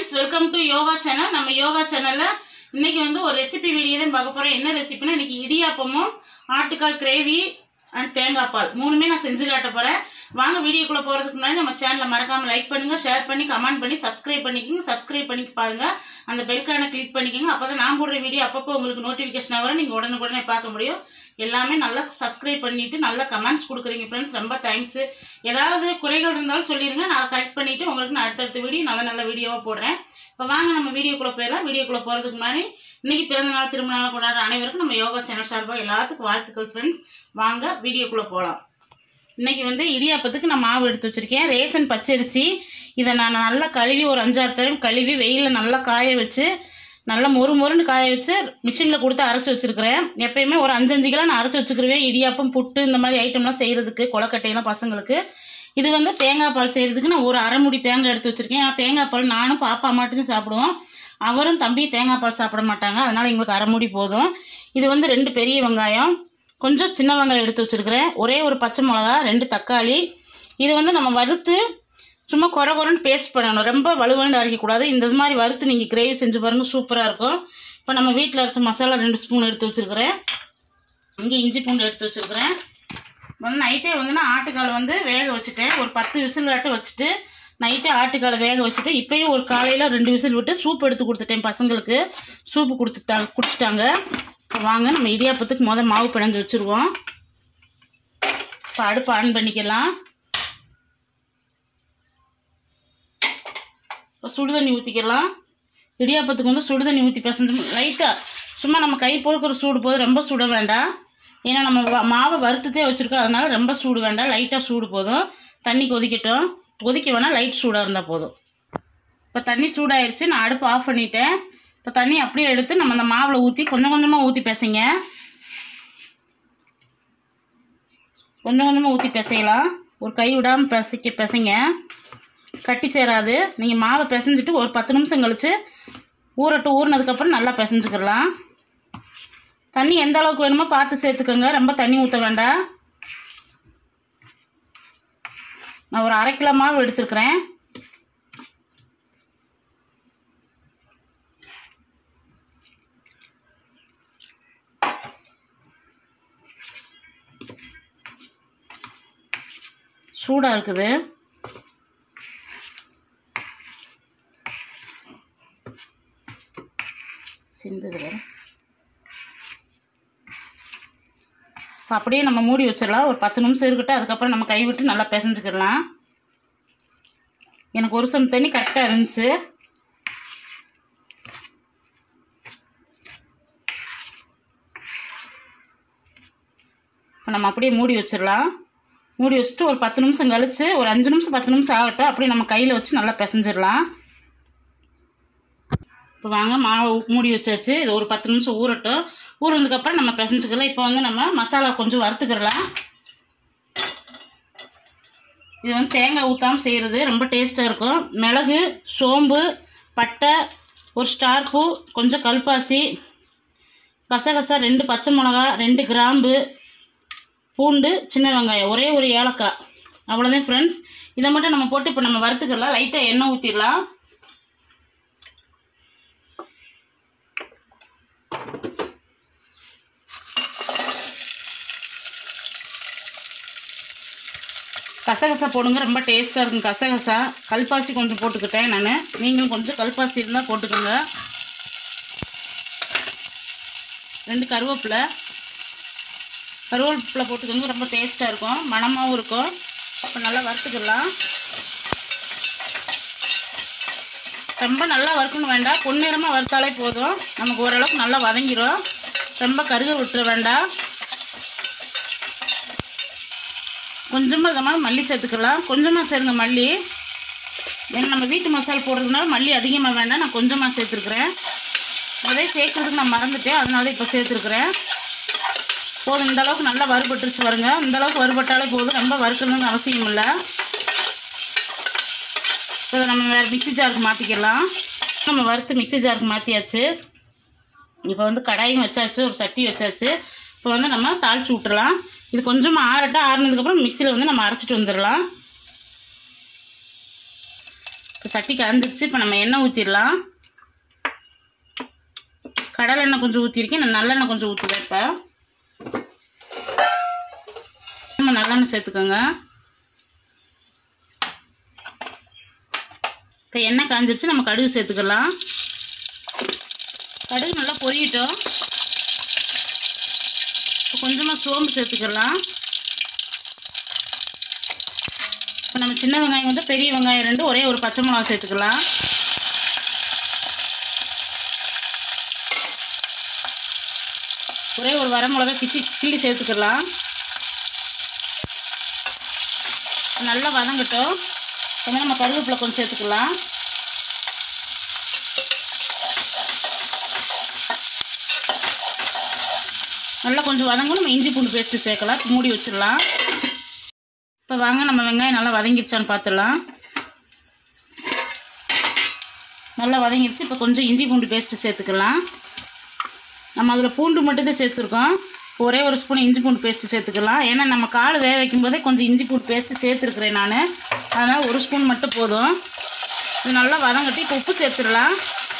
friends welcome to yoga channel நம்ம யோகா சேனலில் இன்னைக்கு வந்து ஒரு ரெசிபி வீடியோ தான் பார்க்க போகிறோம் என்ன ரெசிபினா இன்னைக்கு இடியாப்பமும் ஆட்டுக்கால் கிரேவி அண்ட் தேங்காய் பால் மூணுமே நான் செஞ்சு காட்ட போகிறேன் வாங்க வீடியோக்குள்ளே போகிறதுக்கு முன்னாடி நம்ம சேனலை மறக்காமல் லைக் பண்ணுங்கள் ஷேர் பண்ணி கமெண்ட் பண்ணி சப்ஸ்கிரைப் பண்ணிக்கோங்க சப்ஸ்கிரைப் பண்ணி பாருங்க அந்த பெல்கான கிளிக் பண்ணிக்கோங்க அப்போ தான் நான் போடுற வீடியோ அப்பப்போ உங்களுக்கு நோட்டிஃபிகேஷன் வரும் நீங்கள் உடனுக்குடனே பார்க்க முடியும் எல்லாமே நல்லா சப்ஸ்கிரைப் பண்ணிட்டு நல்லா கமெண்ட்ஸ் கொடுக்குறீங்க ஃப்ரெண்ட்ஸ் ரொம்ப தேங்க்ஸ் ஏதாவது குறைகள் இருந்தாலும் சொல்லிடுங்க நான் கரெக்ட் பண்ணிவிட்டு உங்களுக்கு நான் அடுத்தடுத்த வீடியோ நல்ல நல்ல வீடியோவாக போடுறேன் இப்போ வாங்க நம்ம வீடியோக்குள்ளே போயிடலாம் வீடியோக்குள்ளே போகிறதுக்கு முன்னாடி இன்னைக்கு பிறந்த நாள் திருமண நாள் கொண்டாடுற அனைவருக்கும் நம்ம யோகா சேனல் சார்பாக எல்லாத்துக்கும் வாழ்த்துக்கள் ஃப்ரெண்ட்ஸ் வாங்க வீடியோக்குள்ளே போகலாம் இன்னைக்கு வந்து இடியாப்பத்துக்கு நான் மாவு எடுத்து வச்சுருக்கேன் ரேஷன் பச்சரிசி இதை நான் நல்லா கழுவி ஒரு அஞ்சாறு டைம் கழுவி வெயிலில் நல்லா காய வச்சு நல்லா மொறு மொறுன்னு காய வச்சு மிஷினில் கொடுத்து அரைச்சி வச்சுருக்கிறேன் எப்பயுமே ஒரு அஞ்சு அஞ்சு கிலோ நான் அரைச்சி வச்சுக்கிருவேன் இடியாப்பம் புட்டு இந்த மாதிரி ஐட்டம்லாம் செய்கிறதுக்கு கொலக்கட்டையெல்லாம் பசங்களுக்கு இது வந்து தேங்காய் பால் செய்கிறதுக்கு நான் ஒரு அரை முடி தேங்காய் எடுத்து வச்சுருக்கேன் நான் தேங்காய் பால் நானும் பாப்பா மட்டும் சாப்பிடுவோம் அவரும் தம்பி தேங்காய் பால் சாப்பிட மாட்டாங்க அதனால் எங்களுக்கு அரை மூடி போதும் இது வந்து ரெண்டு பெரிய வெங்காயம் கொஞ்சம் சின்ன வெங்காயம் எடுத்து வச்சுருக்கிறேன் ஒரே ஒரு பச்சை மிளகா ரெண்டு தக்காளி இது வந்து நம்ம வறுத்து சும்மா குறை குறைன்னு பேஸ்ட் பண்ணணும் ரொம்ப வலுவலுன்னு அரைக்கக்கூடாது இந்த மாதிரி வறுத்து நீங்கள் கிரேவி செஞ்சு பாருங்கள் சூப்பராக இருக்கும் இப்போ நம்ம வீட்டில் அரைச்ச மசாலா ரெண்டு ஸ்பூன் எடுத்து வச்சுருக்கிறேன் இங்கே இஞ்சி பூண்டு எடுத்து வச்சுருக்கிறேன் வந்து நைட்டே வந்து நான் ஆட்டுக்கால் வந்து வேக வச்சுட்டேன் ஒரு பத்து விசில் ஆட்டு வச்சுட்டு நைட்டே ஆட்டுக்காலை வேக வச்சுட்டு இப்போயும் ஒரு காலையில் ரெண்டு விசில் விட்டு சூப் எடுத்து கொடுத்துட்டேன் பசங்களுக்கு சூப்பு கொடுத்துட்டாங்க குடிச்சிட்டாங்க இப்போ வாங்க நம்ம இடியாப்பத்துக்கு முதல் மாவு பிணைஞ்சு வச்சுருவோம் இப்போ அடுப்பு ஆன் பண்ணிக்கலாம் இப்போ சுடுதண்ணி ஊற்றிக்கலாம் இடியாப்பத்துக்கு வந்து சுடுதண்ணி ஊற்றி பிசைஞ்சு லைட்டாக சும்மா நம்ம கை பொறுக்கிற சூடு போது ரொம்ப சுட வேண்டாம் ஏன்னா நம்ம வ- மாவை வறுத்துட்டே வச்சுருக்கோம் அதனால ரொம்ப சூடு வேண்டாம் லைட்டாக சூடு போதும் தண்ணி கொதிக்கட்டும் கொதிக்க வேணால் லைட் சூடாக இருந்தால் போதும் இப்போ தண்ணி சூடாயிருச்சு நான் அடுப்பு ஆஃப் பண்ணிட்டேன் இப்போ தண்ணி அப்படியே எடுத்து நம்ம அந்த மாவில் ஊற்றி கொஞ்சம் கொஞ்சமாக ஊற்றி பிசைங்க கொஞ்சம் கொஞ்சமாக ஊற்றி பிசையலாம் ஒரு கை விடாமல் பிசைக்க பிசைங்க கட்டி சேராது நீங்கள் மாவை பிசைஞ்சிட்டு ஒரு பத்து நிமிஷம் கழித்து ஊறட்டு ஊறினதுக்கப்புறம் நல்லா பிசைஞ்சுக்கிடலாம் தண்ணி எந்த அளவுக்கு வேணுமோ பார்த்து சேர்த்துக்கோங்க ரொம்ப தண்ணி ஊற்ற வேண்டாம் நான் ஒரு அரை கிலோ மாவு எடுத்துருக்கிறேன் சூடாக இருக்குது சிந்துது வேற இப்போ அப்படியே நம்ம மூடி வச்சிடலாம் ஒரு பத்து நிமிஷம் இருக்கட்டும் அதுக்கப்புறம் நம்ம கை விட்டு நல்லா பிசைஞ்சுக்கிடலாம் எனக்கு ஒரு சம் தண்ணி கரெக்டாக இருந்துச்சு இப்போ நம்ம அப்படியே மூடி வச்சிடலாம் மூடி வச்சுட்டு ஒரு பத்து நிமிஷம் கழித்து ஒரு அஞ்சு நிமிஷம் பத்து நிமிஷம் ஆகட்டும் அப்படியே நம்ம கையில் வச்சு நல்லா பிசைஞ்சிடலாம் இப்போ வாங்க மாவு மூடி வச்சாச்சு இது ஒரு பத்து நிமிஷம் ஊறட்டும் ஊறினதுக்கப்புறம் நம்ம பிசைஞ்சுக்கலாம் இப்போ வந்து நம்ம மசாலா கொஞ்சம் வறுத்துக்கிடலாம் இது வந்து தேங்காய் ஊற்றாமல் செய்கிறது ரொம்ப டேஸ்ட்டாக இருக்கும் மிளகு சோம்பு பட்டை ஒரு ஸ்டார் பூ கொஞ்சம் கல்பாசி கசகசா ரெண்டு பச்சை மிளகா ரெண்டு கிராம்பு பூண்டு சின்ன வெங்காயம் ஒரே ஒரு ஏலக்காய் அவ்வளோதான் ஃப்ரெண்ட்ஸ் இதை மட்டும் நம்ம போட்டு இப்போ நம்ம வறுத்துக்கலாம் லைட்டாக எண்ணெய் ஊற்றிடலாம் கசகசா போடுங்க ரொம்ப டேஸ்ட்டாக இருக்கும் கசகசா கல்பாசி கொஞ்சம் போட்டுக்கிட்டேன் நான் நீங்களும் கொஞ்சம் கல்பாசி இருந்தால் போட்டுக்கோங்க ரெண்டு கருவேப்பிலை கருவேப்பிலை போட்டுக்கோங்க ரொம்ப டேஸ்ட்டாக இருக்கும் மணமாகவும் இருக்கும் இப்போ நல்லா வறுத்துக்கலாம் ரொம்ப நல்லா வறுக்கணும் வேண்டாம் பொன்னிறமாக வறுத்தாலே போதும் நமக்கு ஓரளவுக்கு நல்லா வதங்கிடும் ரொம்ப கருக விட்டுற வேண்டாம் கொஞ்சமாக இந்த மாதிரி மல்லி சேர்த்துக்கலாம் கொஞ்சமாக சேருங்க மல்லி ஏன்னா நம்ம வீட்டு மசாலா போடுறதுனால மல்லி அதிகமாக வேண்டாம் நான் கொஞ்சமாக சேர்த்துருக்குறேன் அதே சேர்க்கறதுக்கு நான் மறந்துட்டேன் அதனால இப்போ சேர்த்துருக்குறேன் போதும் இந்த அளவுக்கு நல்லா வறுபட்டுருச்சு பாருங்க இந்த அளவுக்கு வறுபட்டாலே போதும் ரொம்ப வறுக்கணும்னு அவசியம் இல்லை இதை நம்ம வேறு மிக்ஸி ஜாருக்கு மாற்றிக்கலாம் நம்ம வறுத்து மிக்ஸி ஜாருக்கு மாற்றியாச்சு இப்போ வந்து கடாயும் வச்சாச்சு ஒரு சட்டி வச்சாச்சு இப்போ வந்து நம்ம தாளிச்சு விட்டுறலாம் இது கொஞ்சமாக ஆறட்டும் ஆறுனதுக்கப்புறம் மிக்சியில் வந்து நம்ம அரைச்சிட்டு வந்துடலாம் இப்போ சட்டி கரைஞ்சிருச்சு இப்போ நம்ம எண்ணெய் ஊற்றிடலாம் கடலை எண்ணெய் கொஞ்சம் ஊற்றிருக்கேன் நான் நல்லெண்ணெய் கொஞ்சம் ஊற்றுவேன் இப்போ நம்ம நல்லெண்ணெய் சேர்த்துக்கோங்க இப்போ எண்ணெய் காஞ்சிருச்சு நம்ம கடுகு சேர்த்துக்கலாம் கடுகு நல்லா பொரியட்டும் இப்போ கொஞ்சமாக சோம்பு சேர்த்துக்கலாம் இப்போ நம்ம சின்ன வெங்காயம் வந்து பெரிய வெங்காயம் ரெண்டு ஒரே ஒரு பச்சை மிளகா சேர்த்துக்கலாம் ஒரே ஒரு வரமிளகா கிச்சி கிள்ளி சேர்த்துக்கலாம் நல்லா வதங்கட்டும் கொஞ்சம் நம்ம கருவேப்பிலை கொஞ்சம் சேர்த்துக்கலாம் நல்லா கொஞ்சம் வதங்கும் நம்ம இஞ்சி பூண்டு பேஸ்ட்டு சேர்க்கலாம் இப்ப மூடி வச்சிடலாம் இப்போ வாங்க நம்ம வெங்காயம் நல்லா வதங்கிருச்சான்னு பார்த்துடலாம் நல்லா வதங்கிருச்சு இப்போ கொஞ்சம் இஞ்சி பூண்டு பேஸ்ட்டு சேர்த்துக்கலாம் நம்ம அதில் பூண்டு மட்டும்தான் சேர்த்துருக்கோம் ஒரே ஒரு ஸ்பூன் இஞ்சி பூண்டு பேஸ்ட்டு சேர்த்துக்கலாம் ஏன்னா நம்ம கால் வேக வைக்கும் போதே கொஞ்சம் இஞ்சி பூண்டு பேஸ்ட்டு சேர்த்துருக்குறேன் நான் அதனால் ஒரு ஸ்பூன் மட்டும் போதும் இது நல்லா வதங்கட்டி இப்போ உப்பு சேர்த்துடலாம்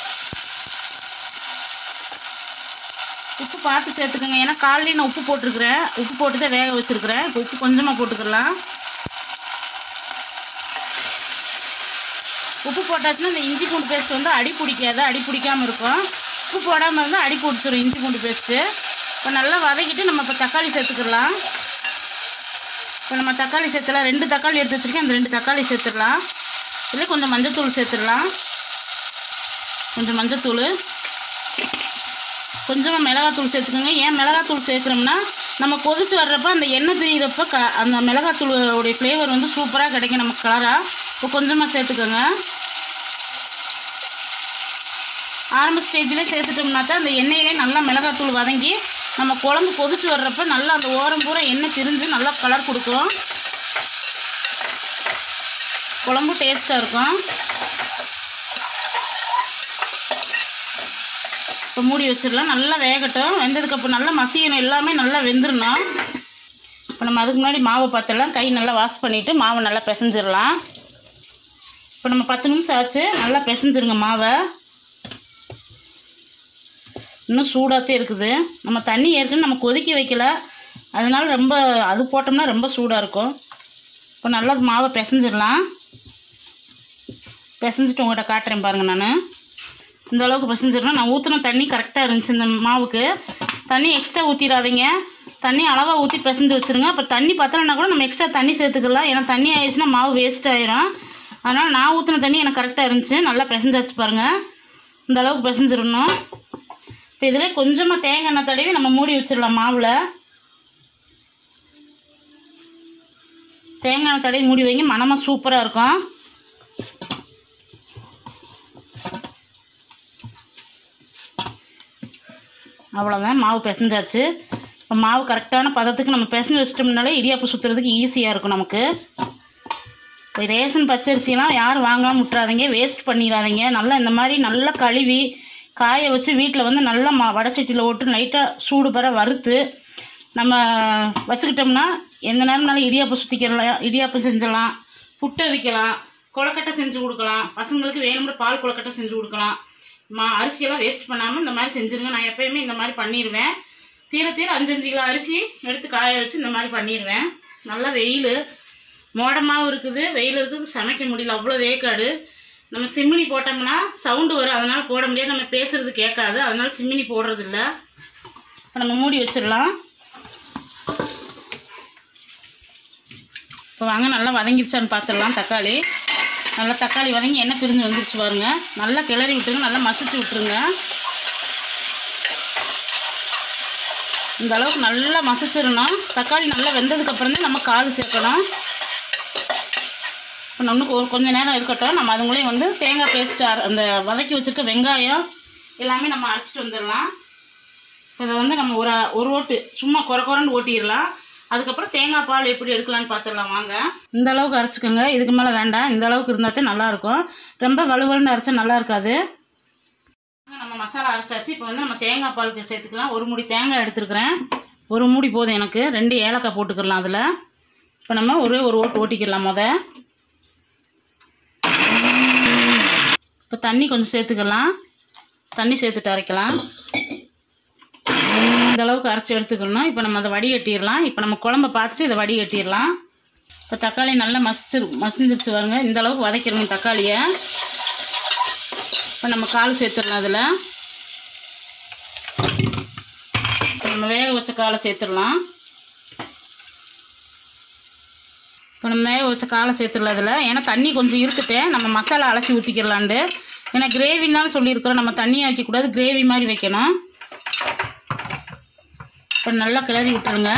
உப்பு பார்த்து சேர்த்துக்கோங்க ஏன்னா காலையில நான் உப்பு போட்டிருக்கிறேன் உப்பு போட்டு தான் வேக வச்சுருக்கிறேன் இப்போ உப்பு கொஞ்சமாக போட்டுக்கலாம் உப்பு போட்டாச்சுன்னா இந்த இஞ்சி பூண்டு பேஸ்ட் வந்து அடி பிடிக்காது அடி பிடிக்காமல் இருக்கும் உப்பு போடாமல் இருந்தால் அடி பிடிச்சிரும் இஞ்சி பூண்டு பேஸ்ட்டு இப்போ நல்லா வதக்கிட்டு நம்ம இப்போ தக்காளி சேர்த்துக்கலாம் இப்போ நம்ம தக்காளி சேர்த்துலாம் ரெண்டு தக்காளி எடுத்து வச்சுருக்கேன் அந்த ரெண்டு தக்காளி சேர்த்துடலாம் இல்லை கொஞ்சம் மஞ்சத்தூள் சேர்த்துடலாம் கொஞ்சம் மஞ்சத்தூள் கொஞ்சமாக மிளகாத்தூள் சேர்த்துக்கோங்க ஏன் மிளகாத்தூள் சேர்க்குறோம்னா நம்ம கொதிச்சு வர்றப்ப அந்த எண்ணெய் திரியிறப்ப க அந்த மிளகாத்தூளுடைய ஃப்ளேவர் வந்து சூப்பராக கிடைக்கும் நமக்கு கலராக இப்போ கொஞ்சமாக சேர்த்துக்கோங்க ஆரம்ப ஸ்டேஜில் சேர்த்துட்டோம்னா தான் அந்த எண்ணெயிலே நல்லா மிளகாத்தூள் வதங்கி நம்ம குழம்பு கொதிச்சு வர்றப்ப நல்லா அந்த ஓரம் பூரா எண்ணெய் திரிஞ்சு நல்லா கலர் கொடுக்கும் குழம்பு டேஸ்ட்டாக இருக்கும் இப்போ மூடி வச்சிடலாம் நல்லா வேகட்டும் வெந்ததுக்கப்புறம் நல்லா மசியணும் எல்லாமே நல்லா வெந்துடணும் இப்போ நம்ம அதுக்கு முன்னாடி மாவை பார்த்துடலாம் கை நல்லா வாஷ் பண்ணிவிட்டு மாவை நல்லா பிசைஞ்சிடலாம் இப்போ நம்ம பத்து நிமிஷம் ஆச்சு நல்லா பிசைஞ்சிருங்க மாவை இன்னும் சூடாகத்தே இருக்குது நம்ம தண்ணி ஏற்கனவே நம்ம கொதிக்க வைக்கல அதனால ரொம்ப அது போட்டோம்னா ரொம்ப சூடாக இருக்கும் இப்போ நல்லா மாவை பிசைஞ்சிடலாம் பிசைஞ்சிட்டு உங்கள்கிட்ட காட்டுறேன் பாருங்கள் நான் இந்த அளவுக்கு பிசைஞ்சிடணும் நான் ஊற்றின தண்ணி கரெக்டாக இருந்துச்சு இந்த மாவுக்கு தண்ணி எக்ஸ்ட்ரா ஊற்றிடாதீங்க தண்ணி அளவாக ஊற்றி பிசைஞ்சு வச்சுருங்க அப்போ தண்ணி பத்தலைன்னா கூட நம்ம எக்ஸ்ட்ரா தண்ணி சேர்த்துக்கலாம் ஏன்னா தண்ணி ஆயிடுச்சுன்னா மாவு வேஸ்ட் ஆயிரும் அதனால் நான் ஊற்றின தண்ணி எனக்கு கரெக்டாக இருந்துச்சு நல்லா பிசைஞ்சாச்சு பாருங்கள் இந்த அளவுக்கு பிசைஞ்சிடணும் இப்போ இதில் கொஞ்சமாக தேங்காய் எண்ணெய் தடவி நம்ம மூடி வச்சிடலாம் மாவில் தேங்காய் எண்ணெய் தடவி மூடி வைங்க மணமாக சூப்பராக இருக்கும் அவ்வளோதான் மாவு பிசைஞ்சாச்சு இப்போ மாவு கரெக்டான பதத்துக்கு நம்ம பிசைஞ்சு வச்சிட்டோம்னாலே இடியாப்பு சுற்றுறதுக்கு ஈஸியாக இருக்கும் நமக்கு இப்போ ரேஷன் பச்சரிசியெல்லாம் யாரும் வாங்காமல் விட்றாதீங்க வேஸ்ட் பண்ணிடாதீங்க நல்லா இந்த மாதிரி நல்லா கழுவி காய வச்சு வீட்டில் வந்து நல்லா மா வடச்சட்டியில் போட்டு லைட்டாக சூடு பெற வறுத்து நம்ம வச்சுக்கிட்டோம்னா எந்த நேரம்னாலும் இடியாப்பம் சுற்றிக்கலாம் இடியாப்பம் செஞ்சிடலாம் புட்டு வைக்கலாம் கொழக்கட்டை செஞ்சு கொடுக்கலாம் பசங்களுக்கு வேணும்ன்ற பால் கொழக்கட்டை செஞ்சு கொடுக்கலாம் மா அரிசியெல்லாம் வேஸ்ட் பண்ணாமல் இந்த மாதிரி செஞ்சுருங்க நான் எப்போயுமே இந்த மாதிரி பண்ணிடுவேன் தீர தீர அஞ்சு அஞ்சு கிலோ அரிசி எடுத்து காய வச்சு இந்த மாதிரி பண்ணிடுவேன் நல்லா வெயில் மோடமாகவும் இருக்குது வெயில் இருக்குது சமைக்க முடியல அவ்வளோ வேக்காடு நம்ம சிம்மினி போட்டோம்னா சவுண்டு வரும் அதனால் போட முடியாது நம்ம பேசுறது கேட்காது அதனால சிம்மினி போடுறது இல்லை இப்போ நம்ம மூடி வச்சிடலாம் இப்போ வாங்க நல்லா வதங்கிருச்சான்னு பார்த்துடலாம் தக்காளி நல்லா தக்காளி வதங்கி எண்ணெய் பிரிஞ்சு வந்துருச்சு பாருங்க நல்லா கிளறி விட்டுருங்க நல்லா மசிச்சு விட்டுருங்க இந்த அளவுக்கு நல்லா மசிச்சிடணும் தக்காளி நல்லா வெந்ததுக்கு அப்புறம் தான் நம்ம கால் சேர்க்கணும் இப்போ இன்னும் ஒரு கொஞ்ச நேரம் இருக்கட்டும் நம்ம அதுங்களையும் வந்து தேங்காய் பேஸ்ட் அந்த வதக்கி வச்சுருக்க வெங்காயம் எல்லாமே நம்ம அரைச்சிட்டு வந்துடலாம் இப்போ இதை வந்து நம்ம ஒரு ஒரு ஓட்டு சும்மா குறை குறைன்னு ஓட்டிடலாம் அதுக்கப்புறம் தேங்காய் பால் எப்படி எடுக்கலாம்னு பார்த்துடலாம் வாங்க இந்த அளவுக்கு அரைச்சிக்கோங்க இதுக்கு மேலே வேண்டாம் இந்த அளவுக்கு இருந்தால் தான் நல்லாயிருக்கும் ரொம்ப வலுவலுன்னு அரைச்சா நல்லா இருக்காது நம்ம மசாலா அரைச்சாச்சு இப்போ வந்து நம்ம தேங்காய் பாலுக்கு சேர்த்துக்கலாம் ஒரு மூடி தேங்காய் எடுத்துருக்கிறேன் ஒரு மூடி போதும் எனக்கு ரெண்டு ஏலக்காய் போட்டுக்கலாம் அதில் இப்போ நம்ம ஒரே ஒரு ஓட்டு ஓட்டிக்கலாம் முத இப்போ தண்ணி கொஞ்சம் சேர்த்துக்கலாம் தண்ணி சேர்த்துட்டு அரைக்கலாம் இந்த அளவுக்கு அரைச்சி எடுத்துக்கணும் இப்போ நம்ம அதை வடிகட்டிடலாம் இப்போ நம்ம குழம்ப பார்த்துட்டு இதை வடிகட்டிடலாம் இப்போ தக்காளி நல்லா மசிச்சு மசிஞ்சிருச்சு வருங்க இந்த அளவுக்கு வதக்கிடணும் தக்காளியை இப்போ நம்ம கால் சேர்த்துடலாம் அதில் இப்போ நம்ம வேக வச்ச காலை சேர்த்துடலாம் இப்போ நம்ம வேக வச்ச காலை சேர்த்துடலாம் அதில் ஏன்னா தண்ணி கொஞ்சம் இருத்துட்டேன் நம்ம மசாலா அலசி ஊற்றிக்கிறலான்ட்டு ஏன்னா கிரேவின்னு தான் சொல்லியிருக்கிறோம் நம்ம தண்ணியை வைக்கக்கூடாது கிரேவி மாதிரி வைக்கணும் இப்போ நல்லா கிளறி விட்டுருங்க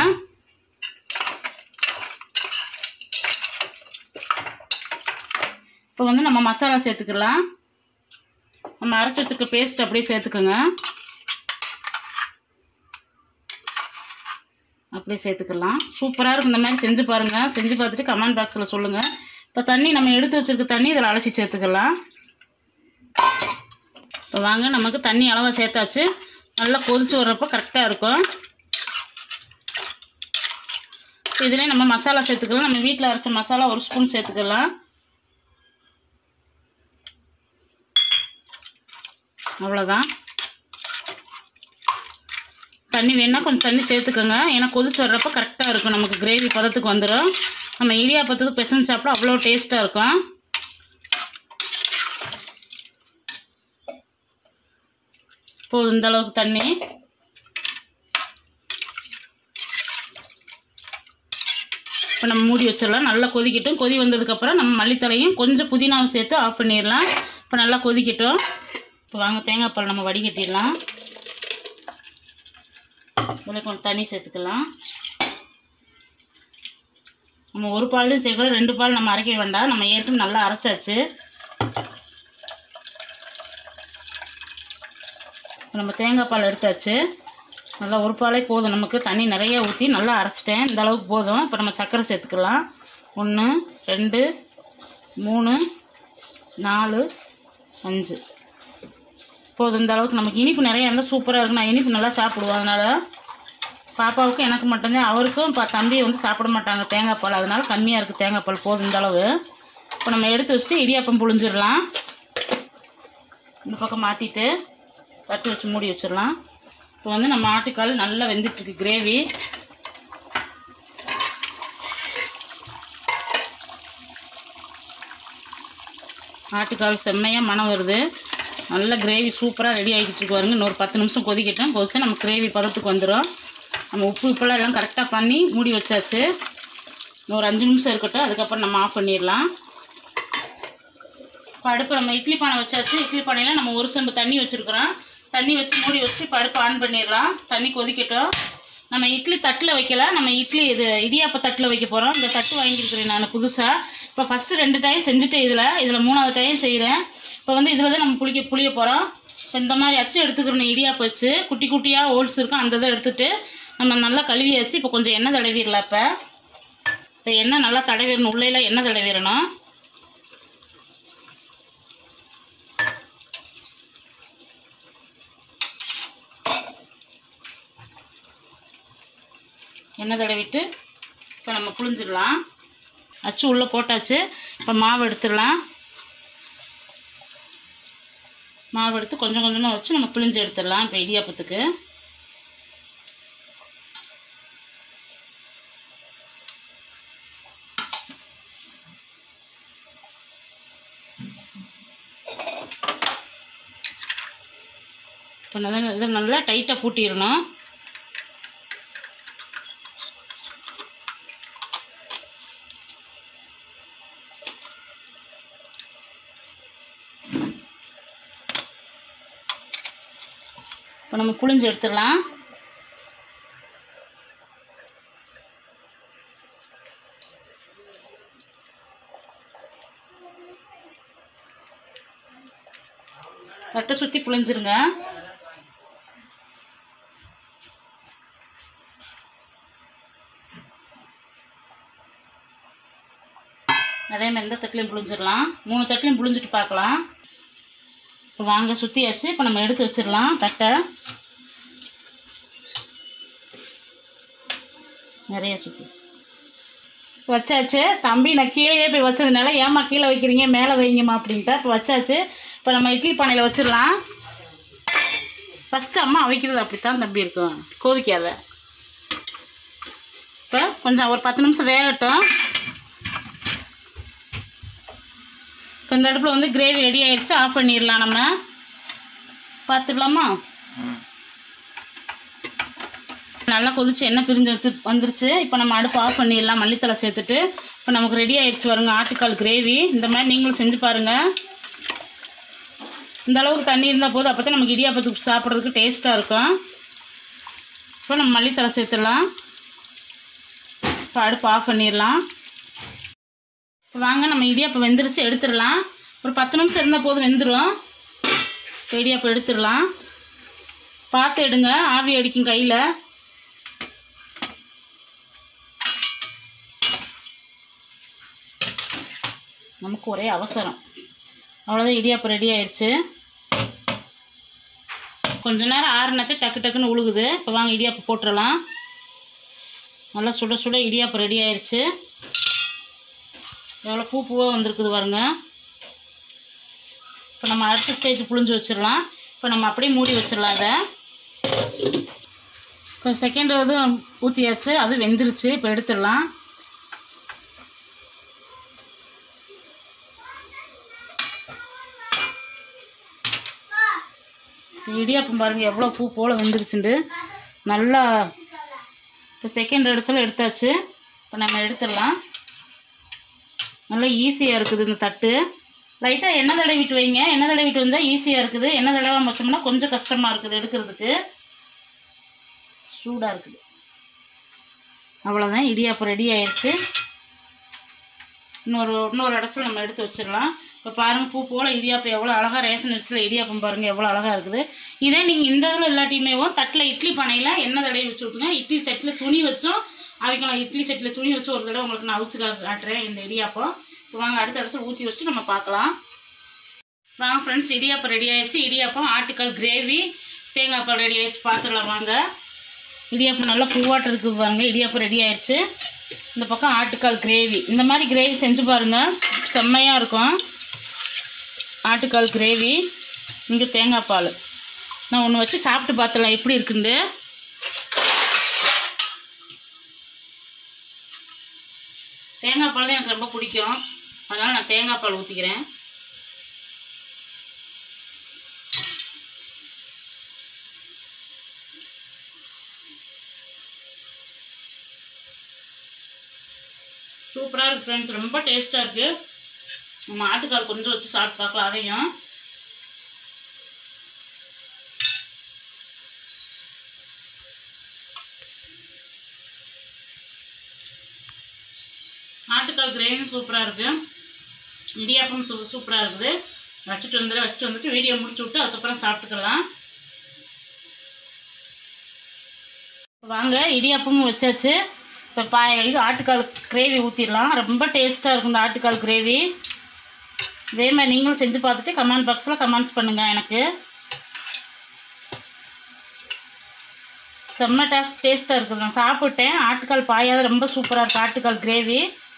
இப்போ வந்து நம்ம மசாலா சேர்த்துக்கலாம் நம்ம அரைச்சி வச்சுருக்க பேஸ்ட் அப்படியே சேர்த்துக்கோங்க அப்படியே சேர்த்துக்கலாம் சூப்பராக இருக்கும் இந்த மாதிரி செஞ்சு பாருங்கள் செஞ்சு பார்த்துட்டு கமெண்ட் பாக்ஸில் சொல்லுங்கள் இப்போ தண்ணி நம்ம எடுத்து வச்சுருக்க தண்ணி இதில் அலசி சேர்த்துக்கலாம் இப்போ வாங்க நமக்கு தண்ணி அளவாக சேர்த்தாச்சு நல்லா கொதிச்சு வர்றப்போ கரெக்டாக இருக்கும் இதிலே நம்ம மசாலா சேர்த்துக்கலாம் நம்ம வீட்டில் அரைச்ச மசாலா ஒரு ஸ்பூன் சேர்த்துக்கலாம் அவ்வளோதான் தண்ணி வேணால் கொஞ்சம் தண்ணி சேர்த்துக்கோங்க ஏன்னா கொதிச்சு வர்றப்போ கரெக்டாக இருக்கும் நமக்கு கிரேவி பதத்துக்கு வந்துடும் நம்ம இடியாப்பத்துக்கு பிசைஞ்சு சாப்பிட அவ்வளோ டேஸ்ட்டாக இருக்கும் போதும் இந்த அளவுக்கு தண்ணி இப்போ நம்ம மூடி வச்சிடலாம் நல்லா கொதிக்கட்டும் கொதி வந்ததுக்கப்புறம் நம்ம மல்லித்தலையும் கொஞ்சம் புதினாவும் சேர்த்து ஆஃப் பண்ணிடலாம் இப்போ நல்லா கொதிக்கட்டும் இப்போ வாங்க தேங்காய் பால் நம்ம வடிகட்டிடலாம் இதில் கொஞ்சம் தண்ணி சேர்த்துக்கலாம் நம்ம ஒரு பால் தான் சேர்க்குறோம் ரெண்டு பால் நம்ம அரைக்க வேண்டாம் நம்ம ஏற்கனவே நல்லா அரைச்சாச்சு இப்போ நம்ம தேங்காய் பால் எடுத்தாச்சு நல்லா ஒரு பாலே போதும் நமக்கு தண்ணி நிறைய ஊற்றி நல்லா அரைச்சிட்டேன் இந்த அளவுக்கு போதும் இப்போ நம்ம சர்க்கரை சேர்த்துக்கலாம் ஒன்று ரெண்டு மூணு நாலு அஞ்சு போதும் இந்த அளவுக்கு நமக்கு இனிப்பு நிறைய இருந்தால் சூப்பராக இருக்கும் நான் இனிப்பு நல்லா சாப்பிடுவேன் அதனால் பாப்பாவுக்கும் எனக்கு மட்டும்தான் அவருக்கும் இப்போ தம்பி வந்து சாப்பிட மாட்டாங்க தேங்காய் பால் அதனால கம்மியாக இருக்குது தேங்காய் பால் போதும் இந்த அளவு இப்போ நம்ம எடுத்து வச்சுட்டு இடியாப்பம் புழிஞ்சிடலாம் இந்த பக்கம் மாற்றிட்டு தட்டு வச்சு மூடி வச்சிடலாம் இப்போ வந்து நம்ம ஆட்டுக்கால் நல்லா வெந்துட்டுருக்கு கிரேவி ஆட்டுக்கால் செம்மையாக மனம் வருது நல்ல கிரேவி சூப்பராக ரெடி ஆகிட்டு இருக்கு பாருங்க இன்னொரு பத்து நிமிஷம் கொதிக்கட்டும் கொதிச்சு நம்ம கிரேவி பதத்துக்கு வந்துடும் நம்ம உப்பு உப்பெல்லாம் எல்லாம் கரெக்டாக பண்ணி மூடி வச்சாச்சு இன்னொரு அஞ்சு நிமிஷம் இருக்கட்டும் அதுக்கப்புறம் நம்ம ஆஃப் பண்ணிடலாம் இப்போ அடுப்பு நம்ம இட்லி பானை வச்சாச்சு இட்லி பானையில் நம்ம ஒரு செம்பு தண்ணி வச்சுருக்குறோம் தண்ணி வச்சு மூடி வச்சுட்டு இப்போ அடுப்பு ஆன் பண்ணிடலாம் தண்ணி கொதிக்கட்டும் நம்ம இட்லி தட்டில் வைக்கல நம்ம இட்லி இது இடியாப்ப தட்டில் வைக்க போகிறோம் இந்த தட்டு வாங்கியிருக்கிறேன் நான் புதுசாக இப்போ ஃபஸ்ட்டு ரெண்டு டைம் செஞ்சுட்டேன் இதில் இதில் மூணாவது டைம் செய்கிறேன் இப்போ வந்து இதில் தான் நம்ம புளிக்க புளிய போகிறோம் இப்போ இந்த மாதிரி அச்சு எடுத்துக்கிறோம் இடியாப்பம் வச்சு குட்டி குட்டியாக ஹோல்ஸ் இருக்கும் அந்த இதை எடுத்துட்டு நம்ம நல்லா கழுவியாச்சு இப்போ கொஞ்சம் எண்ணெய் தடவிடலாம் இப்போ இப்போ எண்ணெய் நல்லா தடவிடணும் உள்ளேலாம் எண்ணெய் தடவிடணும் எண்ணெய் தடவிட்டு இப்போ நம்ம புழிஞ்சிடலாம் அச்சு உள்ளே போட்டாச்சு இப்போ மாவு எடுத்துடலாம் மாவு எடுத்து கொஞ்சம் கொஞ்சமாக வச்சு நம்ம பிழிஞ்சு எடுத்துடலாம் இப்போ இடியாப்பத்துக்கு இப்போ நல்லா இதை நல்லா டைட்டாக பூட்டிடணும் இப்போ நம்ம புழிஞ்சு எடுத்துடலாம் தட்டை சுற்றி புழிஞ்சிருங்க அதே மாதிரி இந்த தட்டுலையும் புழிஞ்சிடலாம் மூணு தட்டுலையும் புழிஞ்சிட்டு பார்க்கலாம் இப்போ வாங்க சுற்றியாச்சு இப்போ நம்ம எடுத்து வச்சிடலாம் தட்டை நிறைய சுற்றி வச்சாச்சு தம்பி நான் கீழேயே போய் வச்சதுனால ஏம்மா கீழே வைக்கிறீங்க மேலே வைங்கம்மா அப்படின்ட்டா இப்போ வச்சாச்சு இப்போ நம்ம இட்லி பானையில் வச்சிடலாம் ஃபஸ்ட்டு அம்மா அவிக்கிறது அப்படித்தான் தம்பி இருக்கும் கோவிக்காத இப்போ கொஞ்சம் ஒரு பத்து நிமிஷம் வேகட்டும் இப்போ இந்த அடுப்பில் வந்து கிரேவி ரெடி ஆயிடுச்சு ஆஃப் பண்ணிடலாம் நம்ம பார்த்துடலாமா நல்லா கொதிச்சு எண்ணெய் பிரிஞ்சு வச்சு வந்துருச்சு இப்போ நம்ம அடுப்பு ஆஃப் பண்ணிடலாம் மல்லித்தலை சேர்த்துட்டு இப்போ நமக்கு ரெடி ஆயிடுச்சு வருங்க ஆட்டுக்கால் கிரேவி இந்த மாதிரி நீங்களும் செஞ்சு பாருங்கள் இந்த அளவுக்கு தண்ணி இருந்தால் போதும் அப்போ தான் நமக்கு இடியாப்பத்துக்கு சாப்பிட்றதுக்கு டேஸ்ட்டாக இருக்கும் இப்போ நம்ம மல்லித்தலை சேர்த்துடலாம் இப்போ அடுப்பு ஆஃப் பண்ணிடலாம் இப்போ வாங்க நம்ம இடியாப்பம் வெந்துருச்சு எடுத்துடலாம் ஒரு பத்து நிமிஷம் இருந்தால் போதும் வெந்துடும் இப்போ இடியாப்பம் எடுத்துடலாம் பார்த்து எடுங்க ஆவி அடிக்கும் கையில் நமக்கு ஒரே அவசரம் அவ்வளோதான் இடியாப்பம் ரெடி ஆயிடுச்சு கொஞ்ச நேரம் ஆறுனத்தை டக்கு டக்குன்னு உழுகுது இப்போ வாங்க இடியாப்பம் போட்டுடலாம் நல்லா சுட சுட இடியாப்பம் ரெடி ஆயிடுச்சு எவ்வளோ பூ பூவாக வந்திருக்குது பாருங்க இப்போ நம்ம அடுத்த ஸ்டேஜ் புழிஞ்சு வச்சிடலாம் இப்போ நம்ம அப்படியே மூடி வச்சிடலாம் அதை இப்போ செகண்ட் இது ஊற்றியாச்சு அது வெந்துருச்சு இப்போ எடுத்துடலாம் இடியாப்பம் பாருங்கள் எவ்வளோ பூ போல் வெந்துருச்சுண்டு நல்லா இப்போ செகண்ட் அடிச்சாலும் எடுத்தாச்சு இப்போ நம்ம எடுத்துடலாம் நல்லா ஈஸியாக இருக்குது இந்த தட்டு லைட்டாக எண்ணெய் தடவிட்டு வைங்க எண்ணெய் தடவிட்டு வந்தால் ஈஸியாக இருக்குது எண்ணெய் தடவாம வச்சோம்னா கொஞ்சம் கஷ்டமாக இருக்குது எடுக்கிறதுக்கு சூடாக இருக்குது அவ்வளோதான் இடியாப்பம் ரெடி ஆயிடுச்சு இன்னொரு இன்னொரு இடத்துல நம்ம எடுத்து வச்சிடலாம் இப்போ பாருங்கள் பூ போல் இடியாப்பம் எவ்வளோ அழகாக ரேஷன் அரிசியில் இடியாப்பம் பாருங்கள் எவ்வளோ அழகாக இருக்குது இதே நீங்கள் இந்த இதில் இல்லாட்டியுமேவும் தட்டில் இட்லி பானையில் எண்ணெய் தடவி வச்சு விட்டுங்க இட்லி சட்டியில் துணி வச்சும் அதுக்கு நான் இட்லி சட்டியில் துணி வச்சு ஒரு தடவை உங்களுக்கு நான் அவிச்சு கா- காட்டுறேன் இந்த இடியாப்பம் இப்போ வாங்க அடுத்த இடத்துல ஊற்றி வச்சுட்டு நம்ம பார்க்கலாம் வாங்க ஃப்ரெண்ட்ஸ் இடியாப்பம் ரெடி ஆயிடுச்சு இடியாப்பம் ஆட்டுக்கால் கிரேவி தேங்காய் பால் ரெடி ஆயிடுச்சு பார்த்துடலாம் வாங்க இடியாப்பம் நல்லா பூவாட்டம் இருக்குது பாருங்க இடியாப்பம் ரெடி ஆயிடுச்சு இந்த பக்கம் ஆட்டுக்கால் கிரேவி இந்த மாதிரி கிரேவி செஞ்சு பாருங்க செம்மையாக இருக்கும் ஆட்டுக்கால் கிரேவி இங்கே தேங்காய் பால் நான் ஒன்று வச்சு சாப்பிட்டு பார்த்துடலாம் எப்படி இருக்குண்டு தேங்காய் பால் தான் எனக்கு ரொம்ப பிடிக்கும் அதனால் நான் தேங்காய் பால் ஊற்றிக்கிறேன் சூப்பராக இருக்குது ஃப்ரெண்ட்ஸ் ரொம்ப டேஸ்ட்டாக இருக்குது நம்ம ஆட்டுக்கால் கொஞ்சம் வச்சு சாப்பிட்டு பார்க்கலாம் அதையும் ஆட்டுக்கால் கிரேவியும் சூப்பராக இருக்குது இடியாப்பம் சூ சூப்பராக இருக்குது வச்சுட்டு வந்துடு வச்சுட்டு வந்துட்டு வீடியோ முடிச்சு விட்டு அதுக்கப்புறம் சாப்பிட்டுக்கலாம் வாங்க இடியாப்பமும் வச்சாச்சு இப்போ பா இது ஆட்டுக்கால் கிரேவி ஊற்றிடலாம் ரொம்ப டேஸ்ட்டாக இருக்கும் இந்த ஆட்டுக்கால் கிரேவி இதே மாதிரி நீங்களும் செஞ்சு பார்த்துட்டு கமெண்ட் பாக்ஸில் கமெண்ட்ஸ் பண்ணுங்கள் எனக்கு செம்ம டேஸ்ட் டேஸ்ட்டாக இருக்குது நான் சாப்பிட்டேன் ஆட்டுக்கால் பாயாத ரொம்ப சூப்பராக இருக்குது ஆட்டுக்கால் கிரேவி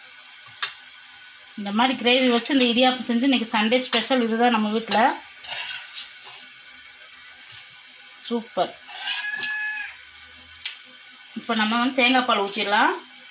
இந்த மாதிரி கிரேவி வச்சு இந்த இடியாப்பம் செஞ்சு இன்றைக்கி சண்டே ஸ்பெஷல் இதுதான் நம்ம வீட்டில் சூப்பர் இப்போ நம்ம வந்து தேங்காய் பால் ஊற்றிடலாம்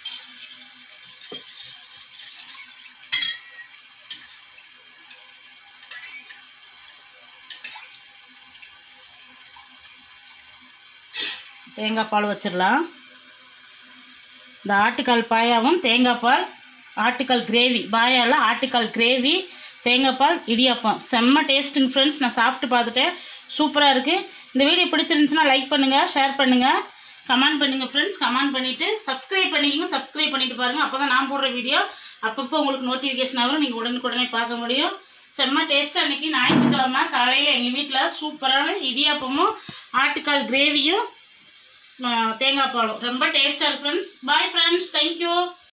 தேங்காய் பால் வச்சிடலாம் இந்த ஆட்டுக்கால் பாயாவும் தேங்காய் பால் ஆட்டுக்கால் கிரேவி பாயால ஆட்டுக்கால் கிரேவி தேங்காய் பால் இடியாப்பம் செம்ம டேஸ்ட்டுங்க ஃப்ரெண்ட்ஸ் நான் சாப்பிட்டு பார்த்துட்டேன் சூப்பராக இருக்குது இந்த வீடியோ பிடிச்சிருந்துச்சுன்னா லைக் பண்ணுங்கள் ஷேர் பண்ணுங்கள் கமெண்ட் பண்ணுங்கள் ஃப்ரெண்ட்ஸ் கமெண்ட் பண்ணிவிட்டு சப்ஸ்கிரைப் பண்ணிக்கிங்க சப்ஸ்கிரைப் பண்ணிட்டு பாருங்கள் அப்போ தான் நான் போடுற வீடியோ அப்பப்போ உங்களுக்கு நோட்டிஃபிகேஷன் ஆகும் நீங்கள் உடனுக்குடனே பார்க்க முடியும் செம்ம டேஸ்ட்டாக அன்றைக்கி ஞாயிற்றுக்கிழமை காலையில் எங்கள் வீட்டில் சூப்பரான இடியாப்பமும் ஆட்டுக்கால் கிரேவியும் தேங்காய் பாலும் ரொம்ப டேஸ்ட்டாக இருக்கு ஃப்ரெண்ட்ஸ் பாய் ஃப்ரெண்ட்ஸ் தேங்க்யூ